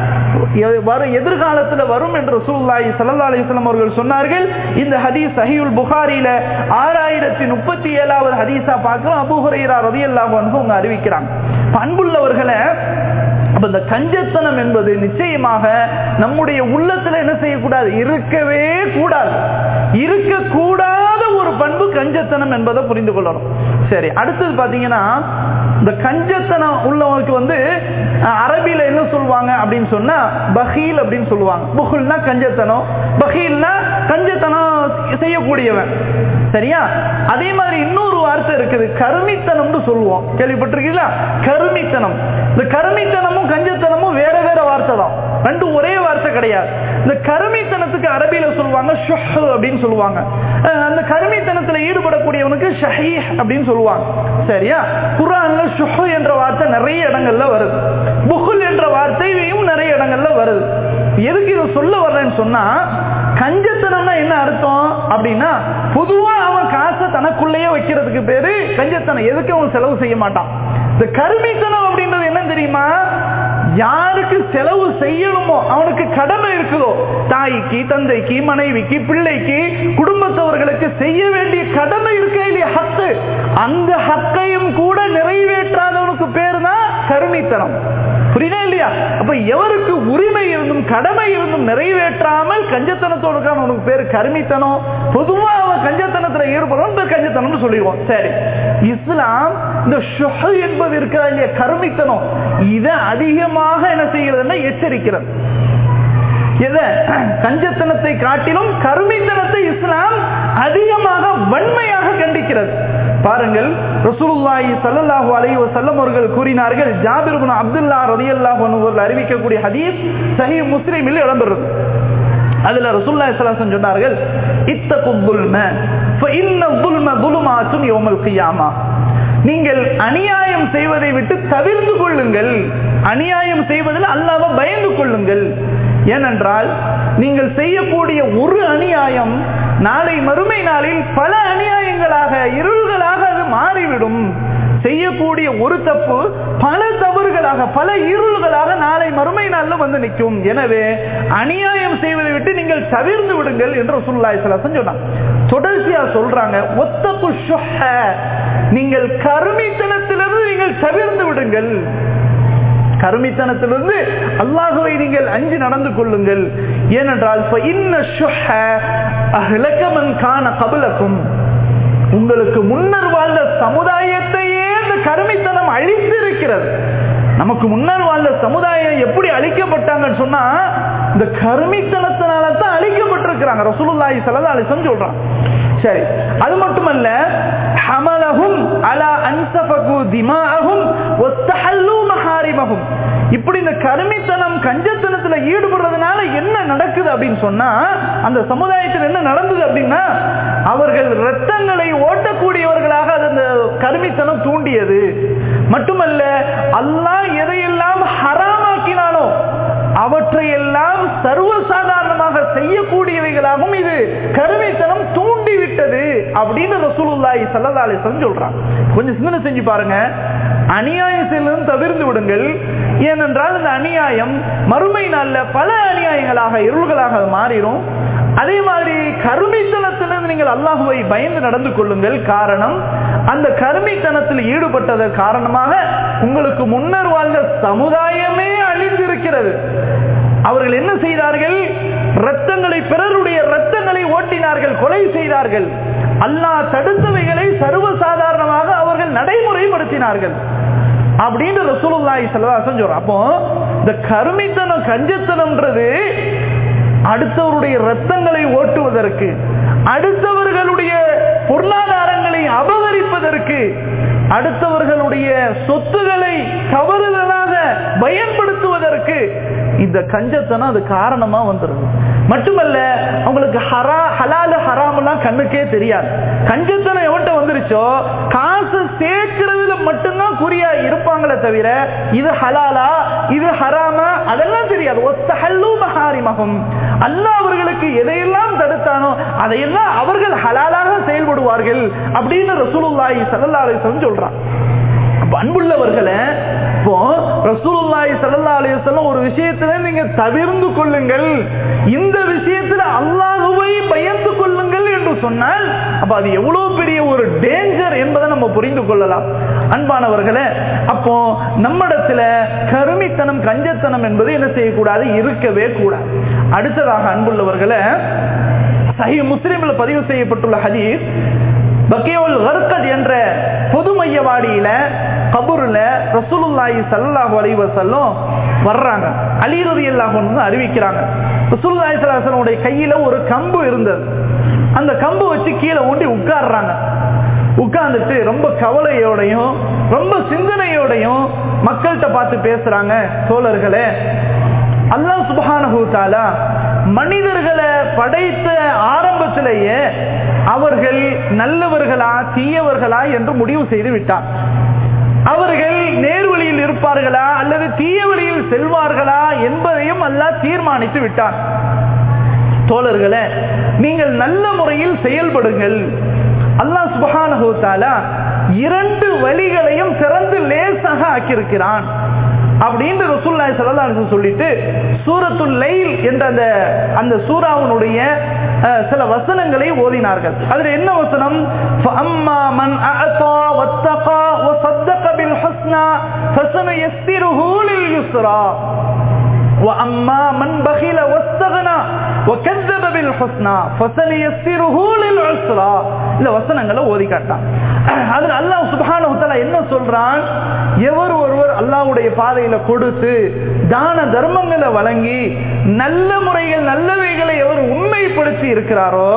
வரும் எதிர்காலத்துல வரும் என்று சூழ்நாய் சல்லா அலிஸ்லாம் அவர்கள் சொன்னார்கள் இந்த ஹதீஸ் சஹியுல் புகாரில ஆறாயிரத்தி முப்பத்தி ஏழாவது ஹதீஸா பார்க்கிறோம் அபுஹுரைரா ரதி அல்லாஹ் அவங்க அறிவிக்கிறாங்க பண்புள்ளவர்களை அப்ப இந்த கஞ்சத்தனம் என்பது நிச்சயமாக நம்முடைய உள்ளத்துல என்ன செய்யக்கூடாது இருக்கவே கூடாது இருக்கக்கூடாத ஒரு பண்பு கஞ்சத்தனம் என்பதை புரிந்து கொள்ளணும் சரி அடுத்தது பாத்தீங்கன்னா இந்த கஞ்சத்தனம் உள்ளவங்களுக்கு வந்து அரபியில என்ன சொல்லுவாங்க அப்படின்னு சொன்னா பஹீல் அப்படின்னு சொல்லுவாங்க புகுல்னா கஞ்சத்தனம் பஹீல்னா கஞ்சத்தனம் செய்யக்கூடியவன் சரியா அதே மாதிரி இன்னொரு வார்த்தை இருக்குது கருமித்தனம்னு சொல்லுவோம் கேள்விப்பட்டிருக்கீங்களா கருமித்தனம் இந்த கருமித்தனமும் கஞ்சத்தனமும் வேற வேற வார்த்தை தான் ரெண்டும் ஒரே வார்த்தை கிடையாது இந்த கருமித்தனத்துக்கு அரபியில சொல்லுவாங்க ஷஹ் அப்படின்னு சொல்லுவாங்க அந்த கருமித்தனத்துல ஈடுபடக்கூடியவனுக்கு ஷஹீ அப்படின்னு சொல்லுவாங்க சரியா குரான்ல ஷுஹ் என்ற வார்த்தை நிறைய இடங்கள்ல வருது புகுல் என்ற வார்த்தையும் நிறைய இடங்கள்ல வருது எதுக்கு இதை சொல்ல வர்றேன்னு சொன்னா கஞ்சத்தனம்னா என்ன அர்த்தம் அப்படின்னா பொதுவா அவன் காசை தனக்குள்ளேயே வைக்கிறதுக்கு பேரு கஞ்சத்தனம் எதுக்கு அவன் செலவு செய்ய மாட்டான் இந்த கருமித்தனம் அப்படின்றது என்ன தெரியுமா யாருக்கு செலவு செய்யணுமோ அவனுக்கு கடமை இருக்குதோ தாய்க்கு தந்தைக்கு மனைவிக்கு பிள்ளைக்கு குடும்பத்தவர்களுக்கு செய்ய வேண்டிய கடமை இருக்க இல்லையா ஹத்து அந்த ஹக்கையும் கூட நிறைவேற்றாதவனுக்கு பேர் தான் கருமித்தனம் புரியுதா இல்லையா அப்ப எவருக்கு உரிமை இருந்தும் கடமை இருந்தும் நிறைவேற்றாமல் கஞ்சத்தனத்தோடு இருக்கான் உனக்கு பேரு கருமித்தனம் பொதுவா அவன் கஞ்சத்தனத்துல ஈடுபடும் கஞ்சத்தனம்னு சொல்லிடுவோம் சரி இஸ்லாம் இந்த ஷுஹு என்பது இருக்கிற இல்லையா கருமித்தனம் இதை அதிகமாக என்ன செய்கிறதுன்னா எச்சரிக்கிறது எதை கஞ்சத்தனத்தை காட்டிலும் கருமித்தனத்தை இஸ்லாம் அதிகமாக வன்மையாக கண்டிக்கிறது பாருங்கள் ரசூலுல்லாஹி ஸல்லல்லாஹு அலைஹி வஸல்லம் அவர்கள் கூறினார்கள் ஜாபிர் இப்னு அப்துல்லா ரலியல்லாஹு அன்ஹு அவர்கள் அறிவிக்கக்கூடிய ஹதீஸ் சஹீஹ் முஸ்லிமில் இடம்பெறும் அதுல ரசூலுல்லாஹி ஸல்லல்லாஹு அலைஹி சொன்னார்கள் இத்தகுல் துல்ம فإن الظلم ظلمات يوم القيامة நீங்கள் அநியாயம் செய்வதை விட்டு தவிர்த்து கொள்ளுங்கள் அநியாயம் செய்வதில் அல்லாஹ்வை பயந்து கொள்ளுங்கள் ஏனென்றால் நீங்கள் செய்யக்கூடிய ஒரு அநியாயம் நாளை மறுமை நாளில் பல அநியாயங்களாக இருள்களாக அது மாறிவிடும் செய்யக்கூடிய ஒரு தப்பு பல தவறுகளாக பல இருள்களாக நாளை மறுமை நாளில் வந்து நிற்கும் எனவே அநியாயம் செய்வதை விட்டு நீங்கள் தவிர்த்து விடுங்கள் என்று சுல்லாய் சொன்னாங்க தொடர்ச்சியா சொல்றாங்க ஒத்தப்பு நீங்கள் கருமித்தனத்திலிருந்து நீங்கள் தவிர்த்து விடுங்கள் கருமித்தனத்திலிருந்து அல்லாஹுவை நீங்கள் அஞ்சு நடந்து கொள்ளுங்கள் ஏனென்றால் காண கபலக்கும் உங்களுக்கு முன்னர் வாழ்ந்த சமுதாயத்தையே இந்த கருமித்தனம் அழித்திருக்கிறது நமக்கு முன்னர் வாழ்ந்த சமுதாயம் எப்படி அழிக்கப்பட்டாங்கன்னு சொன்னா இந்த கருமித்தனத்தினால தான் அழிக்கப்பட்டிருக்கிறாங்க ரசூலுல்லாஹி ஸல்லல்லாஹு அலைஹி வஸல்லம் சொல்றாங்க சரி அது மட்டுமல்ல ஹமலஹும் அலா அன்சஃபகு திமாஅஹும் வஸ்தஹல்லு மஹாரிமஹும் இப்படி இந்த கருமித்தனம் கஞ்சத்தனத்துல ஈடுபடுறதுனால என்ன நடக்குது அப்படின்னு சொன்னா அந்த சமுதாயத்தில் என்ன நடந்தது அப்படின்னா அவர்கள் ரத்தங்களை ஓட்டக்கூடியவர்களாக அது அந்த கருமித்தனம் தூண்டியது மட்டுமல்ல அல்லாஹ் எதையெல்லாம் ஹராமாக்கினானோ அவற்றையெல்லாம் சர்வசாதாரணமாக செய்யக்கூடியவைகளாகவும் இது கருமைத்தனம் தூண்டி விட்டது அப்படின்னு ரசூலுல்லாஹி ஸல்லல்லாஹு அலைஹி வஸல்லம் சொல்றாங்க கொஞ்சம் சிந்தனை செஞ்சு பாருங்க அநியாயத்திலிருந்து தவிர்த்து விடுங்கள் ஏனென்றால் இந்த அநியாயம் மறுமை நாள்ல பல அநியாயங்களாக இருள்களாக மாறிடும் அதே மாதிரி கருமித்தனத்திலிருந்து நீங்கள் அல்லாஹுவை பயந்து நடந்து கொள்ளுங்கள் காரணம் அந்த கருமித்தனத்தில் ஈடுபட்டது காரணமாக உங்களுக்கு முன்னர் வாழ்ந்த சமுதாயமே அழிந்திருக்கிறது அவர்கள் என்ன செய்தார்கள் ரத்தங்களை பிறருடைய ரத்தங்களை ஓட்டினார்கள் கொலை செய்தார்கள் அல்லாஹ் தடுத்தவைகளை சர்வசாதாரணமாக அவர்கள் நடைமுறைப்படுத்தினார்கள் அப்படின்னு ரசூலுல்லாஹி ஸல்லல்லாஹு சொல்றோம் அப்போ இந்த கருமித்தனம் கஞ்சத்தனம்ன்றது அடுத்தவருடைய ரத்தங்களை ஓட்டுவதற்கு அடுத்தவர்களுடைய பொருளாதாரங்களை அபகரிப்பதற்கு அடுத்தவர்களுடைய சொத்துகளை தவறுதலாக பயன்படுத்துவதற்கு இந்த கஞ்சத்தனம் அது காரணமா வந்துருது மட்டுமல்ல அவங்களுக்கு ஹரா ஹலாலு ஹராமெல்லாம் கண்ணுக்கே தெரியாது கஞ்சத்தனம் எவன்கிட்ட வந்துருச்சோ காசு சேர்க்கிறதுல மட்டும்தான் குறியா இருப்பாங்களே தவிர இது ஹலாலா இது ஹராமா அதெல்லாம் தெரியாது ஒத்த ஹல்லு மகாரிமகம் அல்லாஹ் அவர்களுக்கு எதையெல்லாம் தடுத்தானோ அதையெல்லாம் அவர்கள் ஹலாலாக செயல்படுவார்கள் அப்படின்னு ரசூலுல்லாஹி ஸல்லல்லாஹு அலைஹி வஸல்லம் சொல்றான் அன்புள்ளவர்களை இப்போ ரசூலுல்லாஹி ஸல்லல்லாஹு அலைஹி வஸல்லம் ஒரு விஷயத்துல நீங்க தவிர்ந்து கொள்ளுங்கள் இந்த விஷயத்துல அல்லாஹ்வை பயந்து கொள்ளுங்கள் என்று சொன்னால் அப்ப அது எவ்வளவு பெரிய ஒரு டேஞ்சர் என்பதை நம்ம புரிந்து கொள்ளலாம் அன்பானவர்களே அப்போ நம்மிடத்துல கருமித்தனம் கஞ்சத்தனம் என்பது என்ன செய்யக்கூடாது இருக்கவே கூடாது அடுத்ததாக அன்புள்ளவர்களை சஹி முஸ்லிம்ல பதிவு செய்யப்பட்டுள்ள ஹதீஸ் பக்கியோல் கர்கத் என்ற பொது மையவாடியில கபூர்ல ரசூலுல்லாஹி ஸல்லல்லாஹு அலைஹி வஸல்லம் வர்றாங்க அலி ரலியல்லாஹு அன்ஹு அறிவிக்கிறாங்க ரசூலுல்லாஹி ஸல்லல்லாஹு அலைஹி வஸல்லம் கையில ஒரு கம்பு இருந்தது அந்த கம்பு வச்சு கீழே ஊண்டி உட்கார்றாங்க உட்கார்ந்துட்டு ரொம்ப கவலையோடையும் ரொம்ப சிந்தனையோடையும் மக்கள்கிட்ட பார்த்து பேசுறாங்க தோழர்களே அல்லாஹ் சுபஹானஹு தஆலா மனிதர்களை படைத்த ஆரம்பத்திலேயே அவர்கள் நல்லவர்களா தீயவர்களா என்று முடிவு செய்து விட்டார் அவர்கள் நேர்வழியில் இருப்பார்களா அல்லது தீய வழியில் செல்வார்களா என்பதையும் அல்லாஹ் தீர்மானித்து விட்டார் தோழர்களே நீங்கள் நல்ல முறையில் செயல்படுங்கள் அல்லாஹ் சுபஹானஹு தஆலா இரண்டு வழிகளையும் சிறந்து லேசாக ஆக்கியிருக்கிறான் அப்படின்னு ரசூல்லாய் ஸல்லல்லாஹு அலைஹி சொல்லிட்டு சூரத்துல் லைல் என்ற அந்த அந்த சூராவினுடைய சில வசனங்களை ஓதினார்கள் அதுல என்ன வசனம் فَأَمَّا مَنْ أَعْطَى وَاتَّقَى وَصَدَّقَ بِالْحُسْنَى فَسَنُيَسِّرُهُ لِلْيُسْرَى وَأَمَّا مَنْ بَخِلَ وكذب بالحسنى فسنيسره للعسرى இந்த வசனங்களை ஓதி காட்டான் அதுல அல்லாஹ் சுப்ஹானஹு வ தஆலா என்ன சொல்றான் எவர் ஒருவர் அல்லாஹ்வுடைய பாதையில கொடுத்து தான தர்மங்களை வழங்கி நல்ல முறைகள் நல்லவைகளை எவர் உண்மைப்படுத்தி இருக்கிறாரோ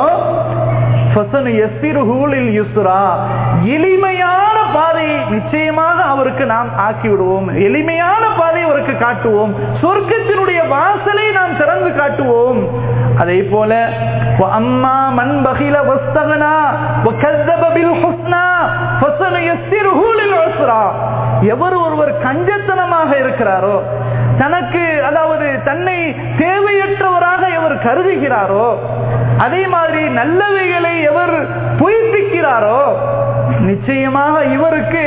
ஃபசனு யஸ்ஸிருஹூலில் யுஸ்ரா எளிமையான பாதையை நிச்சயமாக அவருக்கு நாம் ஆக்கி விடுவோம் எளிமையான பாதையை அவருக்கு காட்டுவோம் சொர்க்கத்தினுடைய வாசலை நாம் திறந்து காட்டுவோம் அதே போல அம்மா மண் பகில வஸ்தகனா وكذب بالحسنى فسنيسره للعسرى எவர் ஒருவர் கஞ்சத்தனமாக இருக்கிறாரோ தனக்கு அதாவது தன்னை தேவையற்றவராக எவர் கருதுகிறாரோ அதே மாதிரி நல்லவைகளை எவர் பொய்ப்பிக்கிறாரோ நிச்சயமாக இவருக்கு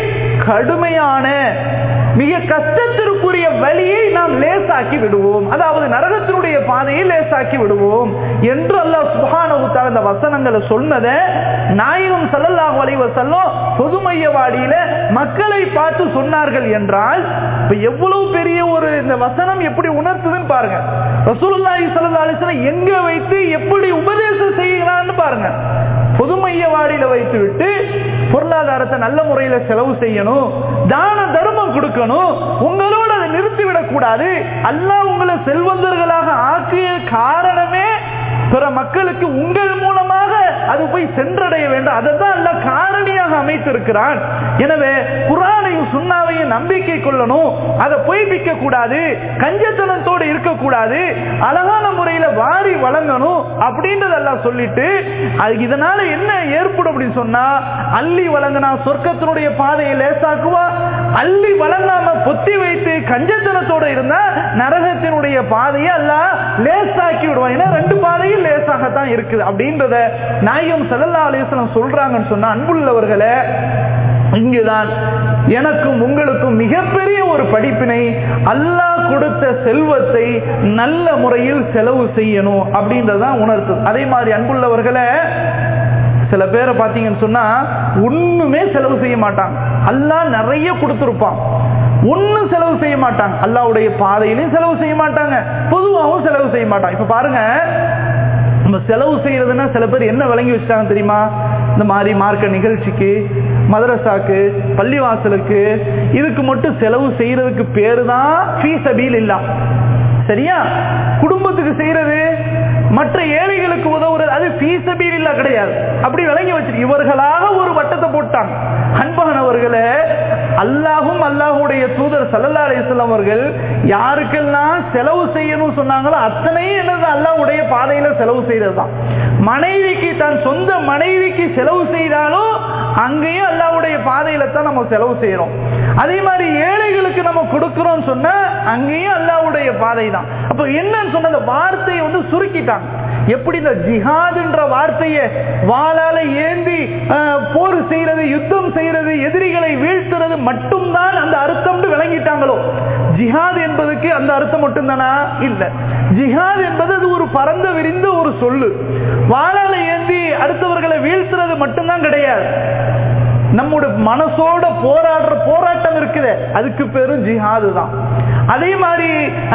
கடுமையான மிக கஷ்டத்திற்குரிய வழியை நாம் லேசாக்கி விடுவோம் அதாவது நரகத்தினுடைய பாதையை லேசாக்கி விடுவோம் என்று அல்லாஹ் சுபானவு இந்த வசனங்களை சொன்னதை நாயகம் சல்லல்லாஹு அலைஹி வஸல்லம் பொதுமையவாடியில மக்களை பார்த்து சொன்னார்கள் என்றால் இப்ப எவ்வளவு பெரிய ஒரு இந்த வசனம் எப்படி உணர்த்துதுன்னு பாருங்க ரசூலுல்லாஹி ஸல்லல்லாஹு அலைஹி வஸல்லம் எங்க வைத்து எப்படி உபதேசம் செய்கிறான்னு பாருங்க பொதுமையவாடியில வைத்து விட்டு பொருளாதாரத்தை நல்ல முறையில செலவு செய்யணும் தான தர்மம் கொடுக்கணும் உங்களோட அதை நிறுத்திவிடக் கூடாது அல்லாஹ் உங்களை செல்வந்தர்களாக ஆக்கிய காரணமே பிற மக்களுக்கு உங்கள் மூலமாக அது போய் சென்றடைய வேண்டும் அதை தான் அல்ல காரணியாக அமைத்திருக்கிறான் எனவே குரானையும் சுண்ணாவையும் நம்பிக்கை கொள்ளணும் அதை பொய்ப்பிக்க கூடாது கஞ்சத்தனத்தோடு இருக்கக்கூடாது அழகான முறையில வாரி வழங்கணும் அப்படின்றதெல்லாம் சொல்லிட்டு அது இதனால என்ன ஏற்படும் அப்படின்னு சொன்னா அள்ளி வழங்கினா சொர்க்கத்தினுடைய பாதையை லேசாக்குவா அள்ளி வழங்காம பொத்தி வைத்து கஞ்சத்தனத்தோட இருந்தா நரகத்தினுடைய பாதையை எல்லாம் லேசாக்கி விடுவான் ஏன்னா ரெண்டு பாதையும் லேசாகத்தான் இருக்குது அப்படின்றத நாயகம் செல்லல்லா அலிஸ்லாம் சொல்றாங்கன்னு சொன்னா அன்புள்ளவர்களே இங்குதான் எனக்கும் உங்களுக்கும் மிகப்பெரிய ஒரு படிப்பினை அல்லாஹ் கொடுத்த செல்வத்தை நல்ல முறையில் செலவு செய்யணும் அப்படின்றதான் உணர்த்து அதே மாதிரி அன்புள்ளவர்களே சில பேரை பார்த்தீங்கன்னு சொன்னா ஒண்ணுமே செலவு செய்ய மாட்டாங்க அல்லாஹ் நிறைய கொடுத்துருப்பான் ஒன்னும் செலவு செய்ய மாட்டாங்க அல்லாவுடைய பாதையிலையும் செலவு செய்ய மாட்டாங்க பொதுவாகவும் செலவு செய்ய மாட்டாங்க இப்ப பாருங்க நம்ம செலவு செய்யறதுன்னா சில பேர் என்ன விளங்கி வச்சுட்டாங்க தெரியுமா இந்த மாதிரி மார்க்க நிகழ்ச்சிக்கு மதரசாக்கு பள்ளிவாசலுக்கு இதுக்கு மட்டும் செலவு செய்யறதுக்கு பேரு தான் ஃபீஸபீல் இல்லா சரியா குடும்பத்துக்கு செய்யறது மற்ற ஏழைகளுக்கு உதவுறது அது ஃபீஸபீல் இல்லா கிடையாது அப்படி விளங்கி வச்சு இவர்களாக ஒரு வட்டத்தை போட்டாங்க அன்பானவர்களே அல்லாஹும் அல்லாஹுடைய தூதர் சல்லல்லா அலிஸ்லாம் அவர்கள் யாருக்கெல்லாம் செலவு செய்யணும் சொன்னாங்களோ அத்தனையும் என்னது அல்லாஹுடைய பாதையில செலவு செய்யறது தான் மனைவிக்கு தன் சொந்த மனைவிக்கு செலவு செய்தாலும் அங்கேயும் அல்லாவுடைய பாதையில தான் நம்ம செலவு செய்யறோம் அதே மாதிரி ஏழைகளுக்கு நம்ம கொடுக்கிறோம் சொன்னா அங்கேயும் அல்லாவுடைய பாதை தான் அப்ப என்னன்னு சொன்ன அந்த வார்த்தையை வந்து சுருக்கிட்டாங்க எப்படி இந்த ஜிஹாதுன்ற வார்த்தையை வாளால ஏந்தி போர் செய்யறது யுத்தம் செய்யறது எதிரிகளை வீழ்த்துறது மட்டும்தான் அந்த அர்த்தம் விளங்கிட்டாங்களோ ஜிஹாத் என்பதுக்கு அந்த அர்த்தம் மட்டும்தானா இல்ல ஜிஹாத் என்பது அது ஒரு பரந்த விரிந்த ஒரு சொல்லு வாழால ஏந்தி அடுத்தவர்களை வீழ்த்துறது மட்டும்தான் கிடையாது நம்முடைய மனசோட போராடுற போராட்டம் இருக்குது அதுக்கு பேரும் ஜிஹாது தான் அதே மாதிரி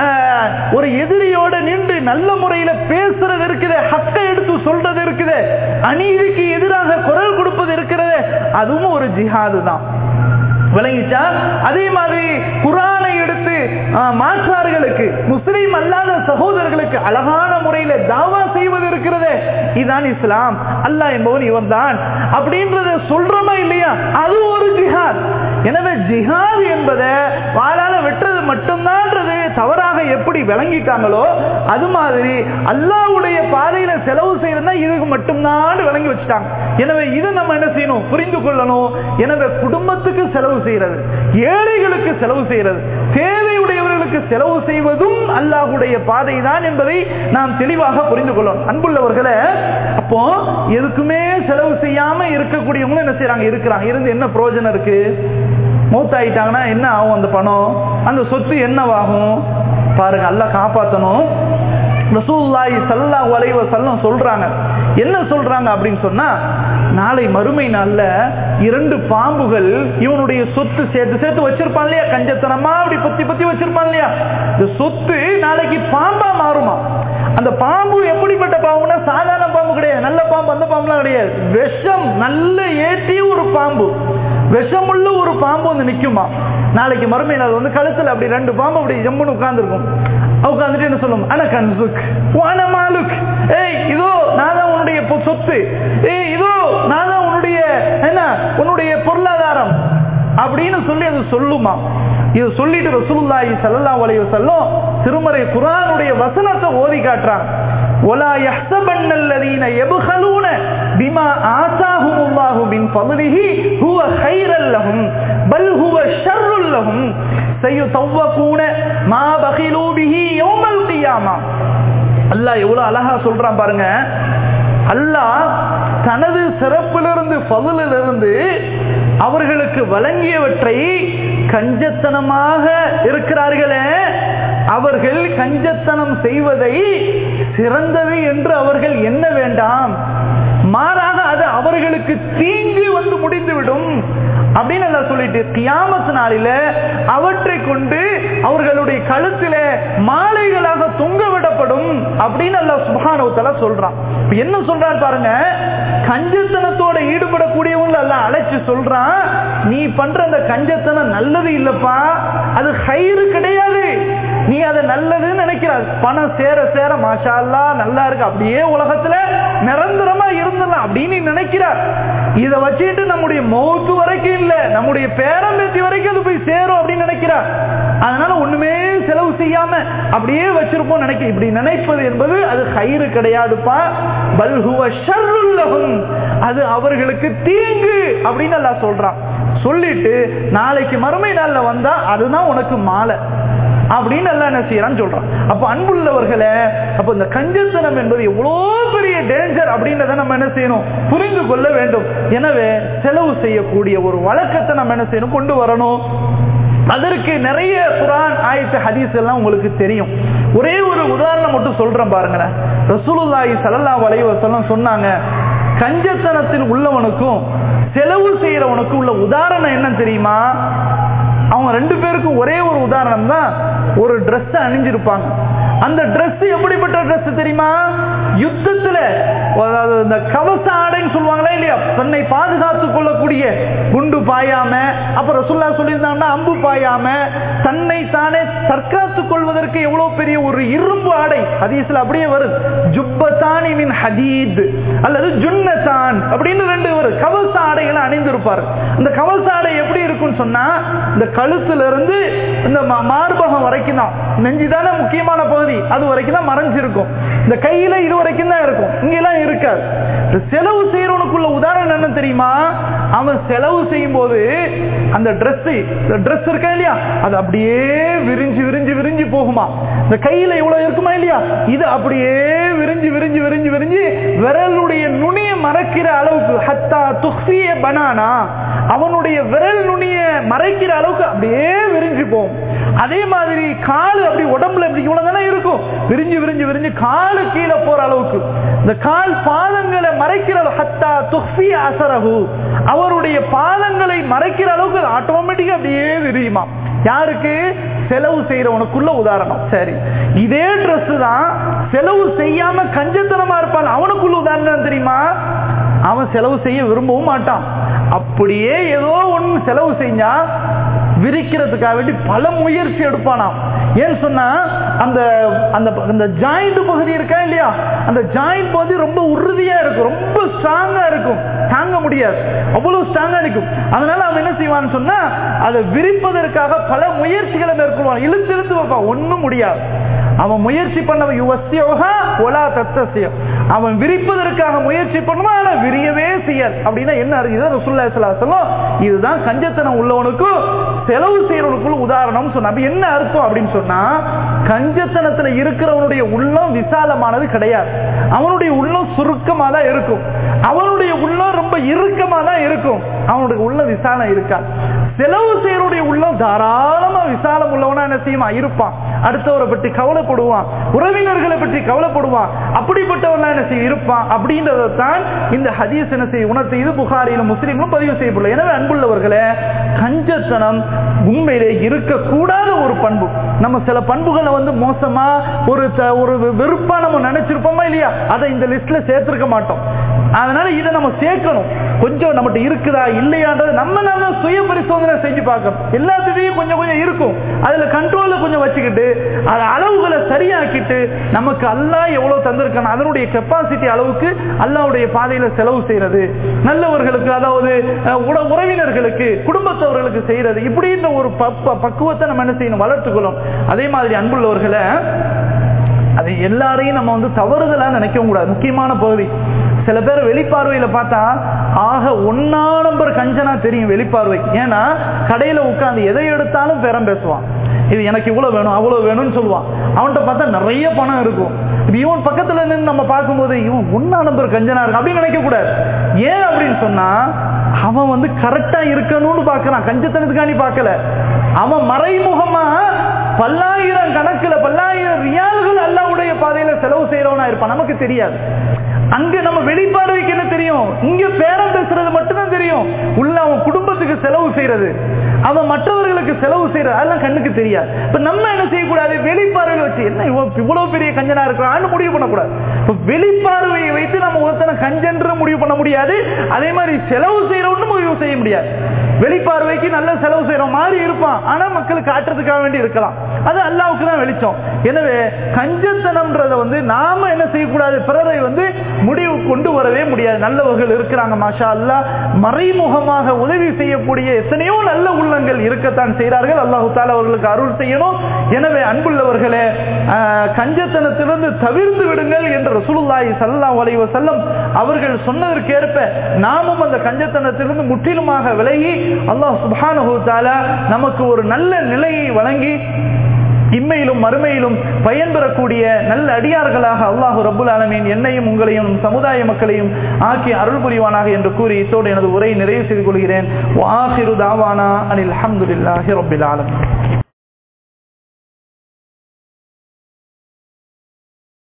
ஒரு எதிரியோட நின்று நல்ல முறையில பேசுறது இருக்குது ஹக்க எடுத்து சொல்றது இருக்குது அநீதிக்கு எதிராக குரல் கொடுப்பது இருக்கிறது அதுவும் ஒரு ஜிஹாது தான் விளங்கிச்சா அதே மாதிரி குரானை எடுத்து மாற்றார்களுக்கு முஸ்லீம் அல்லாத சகோதரர்களுக்கு அழகான முறையில தாவா செய்வது இருக்கிறது இதுதான் இஸ்லாம் அல்லாஹ் என்பவன் இவன் தான் அப்படின்றத சொல்றோமா இல்லையா அது ஒரு ஜிஹாத் எனவே ஜிஹாத் என்பதை வாழால வெட்டுறது மட்டும்தான்றது தவறாக எப்படி விளங்கிட்டாங்களோ அது மாதிரி அல்லாவுடைய பாதையில செலவு செய்யறதுனா இதுக்கு மட்டும்தான் விளங்கி வச்சுட்டாங்க எனவே இது நம்ம என்ன செய்யணும் புரிந்து கொள்ளணும் எனவே குடும்பத்துக்கு செலவு செய்யறது ஏழைகளுக்கு செலவு செய்யறது தேவையுடையவர்களுக்கு செலவு செய்வதும் அல்லாஹுடைய பாதை தான் என்பதை நாம் தெளிவாக புரிந்து கொள்ளணும் அன்புள்ளவர்களை அப்போ எதுக்குமே செலவு செய்யாம இருக்கக்கூடியவங்களும் என்ன செய்யறாங்க இருக்கிறாங்க இருந்து என்ன பிரயோஜனம் இருக்கு மூத்தாயிட்டாங்கன்னா என்ன ஆகும் அந்த பணம் அந்த சொத்து என்னவாகும் பாருங்க அல்ல காப்பாற்றணும் ரசூல்லாய் சல்லா வலைவ செல்லம் சொல்றாங்க என்ன சொல்றாங்க அப்படின்னு சொன்னா நாளை மறுமை நாள்ல இரண்டு பாம்புகள் இவனுடைய சொத்து சேர்த்து சேர்த்து வச்சிருப்பான் இல்லையா கஞ்சத்தனமா அப்படி பத்தி பத்தி வச்சிருப்பான் இல்லையா இந்த சொத்து நாளைக்கு பாம்பா மாறுமா அந்த பாம்பு எப்படிப்பட்ட பாம்புனா சாதாரண பாம்பு கிடையாது நல்ல பாம்பு அந்த பாம்புலாம் கிடையாது விஷம் நல்ல ஏற்றிய ஒரு பாம்பு விஷமுள்ள ஒரு பாம்பு வந்து நிக்குமா நாளைக்கு மறுமையில் அது வந்து கழுத்துல அப்படி ரெண்டு பாம்பு அப்படி ஜம்முன்னு உட்கார்ந்துருக்கும் உட்காந்துட்டு என்ன சொல்லும் அன கன்சுக் வான மாலுக் ஏய் இதோ நான் தான் உன்னுடைய பொ- சொத்து ஏய் இதோ நான் தான் உன்னுடைய என்ன உன்னுடைய பொருளாதாரம் அப்படின்னு சொல்லி அது சொல்லுமா இது சொல்லிட்டு ரசூலுல்லாஹி ஸல்லல்லாஹு அலைஹி வஸல்லம் திருமறை குர்ஆனுடைய வசனத்தை ஓதி காட்டுறாங்க ولا يحسبن الذين يبخلون بما آتاهم الله من فضله هو خيرا لهم بل هو شر لهم سيطوقون ما بخلوا به يوم القيامة அல்லாஹ் எவ்வளவு அழகா சொல்றான் பாருங்க அல்லாஹ் தனது சிறப்பிலிருந்து பகுலிலிருந்து அவர்களுக்கு வழங்கியவற்றை கஞ்சத்தனமாக இருக்கிறார்களே அவர்கள் கஞ்சத்தனம் செய்வதை சிறந்தது என்று அவர்கள் எண்ண வேண்டாம் மாறாக அது அவர்களுக்கு தீங்கு வந்து முடிந்துவிடும் அப்படின்னு எல்லாம் சொல்லிட்டு கியாமத்து நாளில அவற்றை கொண்டு அவர்களுடைய கழுத்தில மாலைகளாக தொங்க விடப்படும் அப்படின்னு அல்லாஹ் சுப்ஹானஹு தஆலா சொல்றான் இப்ப என்ன சொல்றான் பாருங்க கஞ்சத்தனத்தோட ஈடுபடக்கூடியவங்க எல்லாம் அழைச்சு சொல்றான் நீ பண்ற அந்த கஞ்சத்தனம் நல்லது இல்லப்பா அது ஹைரு கிடையாது நீ அதை நல்லதுன்னு நினைக்கிறார் பணம் சேர சேர மாஷா அல்லாஹ் நல்லா இருக்கு அப்படியே உலகத்துல நிரந்தரமா இருந்துடலாம் அப்படின்னு நீ நினைக்கிறார் இதை வச்சுட்டு நம்முடைய மௌத்து வரைக்கும் இல்ல நம்முடைய பேரம்பேத்தி வரைக்கும் அது போய் சேரும் அப்படின்னு நினைக்கிறார் அதனால ஒண்ணுமே செலவு செய்யாம அப்படியே வச்சிருப்போம் நினைக்க இப்படி நினைப்பது என்பது அது கயிறு கிடையாதுப்பா பல்ஹுவ ஷர்ருல்லஹும் அது அவர்களுக்கு தீங்கு அப்படின்னு எல்லாம் சொல்றான் சொல்லிட்டு நாளைக்கு மறுமை நாள்ல வந்தா அதுதான் உனக்கு மாலை அப்படின்னு எல்லாம் என்ன செய்யறான்னு சொல்றான் அப்ப அன்புள்ளவர்களே அப்ப இந்த கஞ்சத்தனம் என்பது எவ்வளவு பெரிய டேஞ்சர் அப்படின்றத நம்ம என்ன செய்யணும் புரிந்து கொள்ள வேண்டும் எனவே செலவு செய்யக்கூடிய ஒரு வழக்கத்தை நம்ம என்ன செய்யணும் கொண்டு வரணும் அதற்கு நிறைய குரான் ஆயத்த ஹதீஸ் எல்லாம் உங்களுக்கு தெரியும் ஒரே ஒரு உதாரணம் மட்டும் சொல்றேன் பாருங்களேன் ரசூலுல்லாஹி ஸல்லல்லாஹு அலைஹி வஸல்லம் சொன்னாங்க கஞ்சத்தனத்தில் உள்ளவனுக்கும் செலவு செய்யறவனுக்கும் உள்ள உதாரணம் என்ன தெரியுமா அவங்க ரெண்டு பேருக்கும் ஒரே ஒரு உதாரணம் தான் ஒரு Dress அணிஞ்சிருப்பாங்க அந்த Dress எப்படிப்பட்ட Dress தெரியுமா யுத்தத்துல அதாவது இந்த கவச ஆடைன்னு சொல்லுவாங்களா இல்லையா தன்னை பாதுகாத்துக் கொள்ளக்கூடிய குண்டு பாயாம அப்புறம் சொல்ல சொல்லியிருந்தாங்கன்னா அம்பு பாயாம தன்னை தானே தற்காத்துக் கொள்வதற்கு எவ்வளவு பெரிய ஒரு இரும்பு ஆடை ஹதீஸ்ல அப்படியே வருது ஜுப்பத்தானி மின் ஹதீத் அல்லது ஜுன்னதான் அப்படின்னு ரெண்டு ஒரு கவச ஆடைகளை அணிந்திருப்பாரு இந்த கவச ஆடை எப்படி இருக்கும்னு சொன்னா இந்த கழுத்துல இருந்து இந்த மா- மார்பகம் வரைக்கும் தான் நெஞ்சுதானே முக்கியமான பகுதி அது வரைக்கும் தான் மறைஞ்சிருக்கும் இந்த கையில இது வரைக்கும் தான் இருக்கும் இங்கெல்லாம் இருக்காது இந்த செலவு செய்யறவனுக்குள்ள உதாரணம் என்ன தெரியுமா அவன் செலவு செய்யும் போது அந்த Dress Dress இருக்கா இல்லையா அது அப்படியே விரிஞ்சு விரிஞ்சு விரிஞ்சு போகுமா இந்த கையில இவ்வளவு இருக்குமா இல்லையா இது அப்படியே விரிஞ்சு விரிஞ்சு விரிஞ்சு விரிஞ்சு விரலுடைய நுனிய மறைக்கிற அளவுக்கு ஹத்தா துக்ஃபிய பனானா அவனுடைய விரல் நுனிய மறைக்கிற அளவுக்கு அப்படியே விரிஞ்சு போகும் அதே மாதிரி கால் அப்படி உடம்புல இப்படி இவ்வளவு தானே இருக்கும் விரிஞ்சு விரிஞ்சு விரிஞ்சு காலு கீழே போற அளவுக்கு இந்த கால் பாதங்களை மறைக்கிற அளவு- ஹத்தா துக்ஃபிய அசரஹு அவருடைய பாதங்களை மறைக்கிற அளவுக்கு ஆட்டோமேட்டிக்கா அப்படியே விரியுமா யாருக்கு செலவு செய்யறவனுக்குள்ள உதாரணம் சரி இதே Dress தான் செலவு செய்யாம கஞ்சத்தனமா இருப்பான் அவனுக்குள்ள உதாரணம் தெரியுமா அவன் செலவு செய்ய விரும்பவும் மாட்டான் அப்படியே ஏதோ ஒண்ணு செலவு செஞ்சா விரிக்கிறதுக்காக வேண்டி பல முயற்சி எடுப்பானாம் ஏன்னு சொன்னா அந்த அந்த அந்த ஜாயிண்ட் பகுதி இருக்கா இல்லையா அந்த ஜாயிண்ட் பகுதி ரொம்ப உறுதியா இருக்கும் ரொம்ப ஸ்ட்ராங்கா இருக்கும் தாங்க முடியாது அவ்வளவு ஸ்ட்ராங்கா இருக்கும் அதனால அவன் என்ன செய்வான்னு சொன்னா அதை விரிப்பதற்காக பல முயற்சிகளை மேற்கொள்வான் இழுத்து இழுத்து வைப்பான் ஒண்ணும் முடியாது அவன் முயற்சி பண்ணவன் யுவசியோகா ஒலா தத்தசியம் அவன் விரிப்பதற்காக முயற்சி பண்ணுவான் ஆனா விரியவே செய்யாது அப்படின்னா என்ன அர்த்தம்? இதுதான் ரசூலுல்லாஹி ஸல்லல்லாஹு அலைஹி வஸல்லம் இதுதான் கஞ்சத்தனம் உள்ளவனுக்கும் செலவு செய்யறவனுக்குள்ள உதாரணம் சொன்ன அப்ப என்ன அர்த்தம் அப்படின்னு சொன்னா கஞ்சத்தனத்துல இருக்கிறவனுடைய உள்ளம் விசாலமானது கிடையாது அவனுடைய உள்ளம் சுருக்கமா தான் இருக்கும் அவனுடைய உள்ளம் ரொம்ப இறுக்கமா தான் இருக்கும் அவனுடைய உள்ளம் விசாலம் இருக்காது செலவு செய்யறவனுடைய உள்ளம் தாராளமா விசாலம் உள்ளவனா என்ன செய்யுமா இருப்பான் அடுத்தவரை பற்றி கவலைப்படுவான் உறவினர்களை பற்றி கவலைப்படுவான் அப்படிப்பட்டவன் என்ன செய்ய இருப்பான் அப்படின்றதான் இந்த ஹதீஸ் என்ன செய்ய உணர்த்து இது புகாரிலும் முஸ்லீம்களும் பதிவு செய்யப்படல எனவே அன்புள்ளவர்களே கஞ்சத்தனம் உண்மையிலே இருக்கக்கூடாத ஒரு பண்பு நம்ம சில பண்புகளை வந்து மோசமா ஒரு த- ஒரு வெறுப்பா நம்ம நினைச்சிருப்போமா இல்லையா அதை இந்த லிஸ்ட்ல சேர்த்திருக்க மாட்டோம் அதனால இதை நம்ம சேர்க்கணும் கொஞ்சம் நம்மகிட்ட இருக்குதா இல்லையான்றது நம்ம நம்ம சுய பரிசோதனை செஞ்சு பார்க்கணும் எல்லாத்துலயும் கொஞ்சம் கொஞ்சம் இருக்கும் அதுல கண்ட்ரோல்ல கொஞ்சம் வச்சுக்கிட்டு அது அளவுகளை சரியாக்கிட்டு நமக்கு அல்லாஹ் எவ்வளவு தந்திருக்கான அதனுடைய கெப்பாசிட்டி அளவுக்கு அல்லாவுடைய பாதையில செலவு செய்யறது நல்லவர்களுக்கு அதாவது அஹ், உற- உறவினர்களுக்கு குடும்பத்தவர்களுக்கு செய்யறது இப்படின்ற ஒரு ப- பக்குவத்தை நம்ம என்ன செய்யணும் வளர்த்துக்கணும் அதே மாதிரி அன்புள்ளவர்களை அது எல்லாரையும் நம்ம வந்து தவறுதலா நினைக்கவும் கூடாது முக்கியமான பகுதி சில பேர் வெளிப்பார்வையில பார்த்தா ஆக ஒன்னா நம்பர் கஞ்சனா தெரியும் வெளிப்பார்வை ஏன்னா கடையில உட்கார்ந்து எதை எடுத்தாலும் பேரம் பேசுவான் இது எனக்கு இவ்வளவு வேணும் அவ்வளவு வேணும்னு சொல்லுவான் அவன்கிட்ட பார்த்தா நிறைய பணம் இருக்கும் இப்ப இவன் பக்கத்துல நின்று நம்ம பார்க்கும்போது இவன் ஒன்னா நம்பர் கஞ்சனா இருக்கு அப்படின்னு நினைக்க கூடாது ஏன் அப்படின்னு சொன்னா அவன் வந்து கரெக்டா இருக்கணும்னு பார்க்கறான் கஞ்சத்தனத்துக்காண்டி பார்க்கல அவன் மறைமுகமா பல்லாயிரம் கணக்குல பல்லாயிரம் ரியால்கள் அல்லாவுடைய பாதையில செலவு செய்யறவனா இருப்பான் நமக்கு தெரியாது அங்க நம்ம வெளிப்பார்வைக்கு என்ன தெரியும் இங்க பேரம் பேசுறது மட்டும்தான் தெரியும் உள்ள அவன் குடும்பத்துக்கு செலவு செய்யறது அவன் மற்றவர்களுக்கு செலவு செய்யறது அதெல்லாம் கண்ணுக்கு தெரியாது இப்ப நம்ம என்ன செய்யக்கூடாது வெளிப்பார்வையில வச்சு என்ன இவன் இவ்வளவு பெரிய கஞ்சனா இருக்கிறான்னு முடிவு பண்ணக்கூடாது இப்ப வெளிப்பார்வையை வைத்து நம்ம ஒருத்தனை கஞ்சன்று முடிவு பண்ண முடியாது அதே மாதிரி செலவு செய்யறவன்னு முடிவு செய்ய முடியாது வெளிப்பார்வைக்கு நல்ல செலவு செய்யற மாதிரி இருப்பான் ஆனா மக்களுக்கு காட்டுறதுக்காக வேண்டி இருக்கலாம் அது அல்லாவுக்கு தான் வெளிச்சம் எனவே கஞ்சத்தனம்ன்றத வந்து நாம என்ன செய்யக்கூடாது பிறரை வந்து முடிவு கொண்டு வரவே முடியாது நல்லவர்கள் இருக்கிறாங்க மாஷா அல்லா மறைமுகமாக உதவி செய்யக்கூடிய எத்தனையோ நல்ல உள்ளங்கள் இருக்கத்தான் செய்கிறார்கள் அல்லாஹு தாலா அவர்களுக்கு அருள் செய்யணும் எனவே அன்புள்ளவர்களே ஆஹ், கஞ்சத்தனத்திலிருந்து தவிர்த்து விடுங்கள் என்று ரசூலுல்லாஹி ஸல்லல்லாஹு அலைஹி வஸல்லம் அவர்கள் சொன்னதற்கேற்ப நாமும் அந்த கஞ்சத்தனத்திலிருந்து முற்றிலுமாக விலகி அல்லாஹ் சுப்ஹானஹு தஆலா நமக்கு ஒரு நல்ல நிலையை வழங்கி இம்மையிலும் மறுமையிலும் பயன்பெறக்கூடிய நல்ல அடியார்களாக அல்லாஹு ரப்புல் ஆலமீன் என்னையும் உங்களையும் நம் சமுதாய மக்களையும் ஆக்கி அருள் புரிவானாக என்று கூறி இத்தோடு எனது உரை நிறைவு செய்து கொள்கிறேன் வாஹிரு தாவானா அனில் அல்ஹம்துலில்லாஹி ரப்பில் ஆலமீன்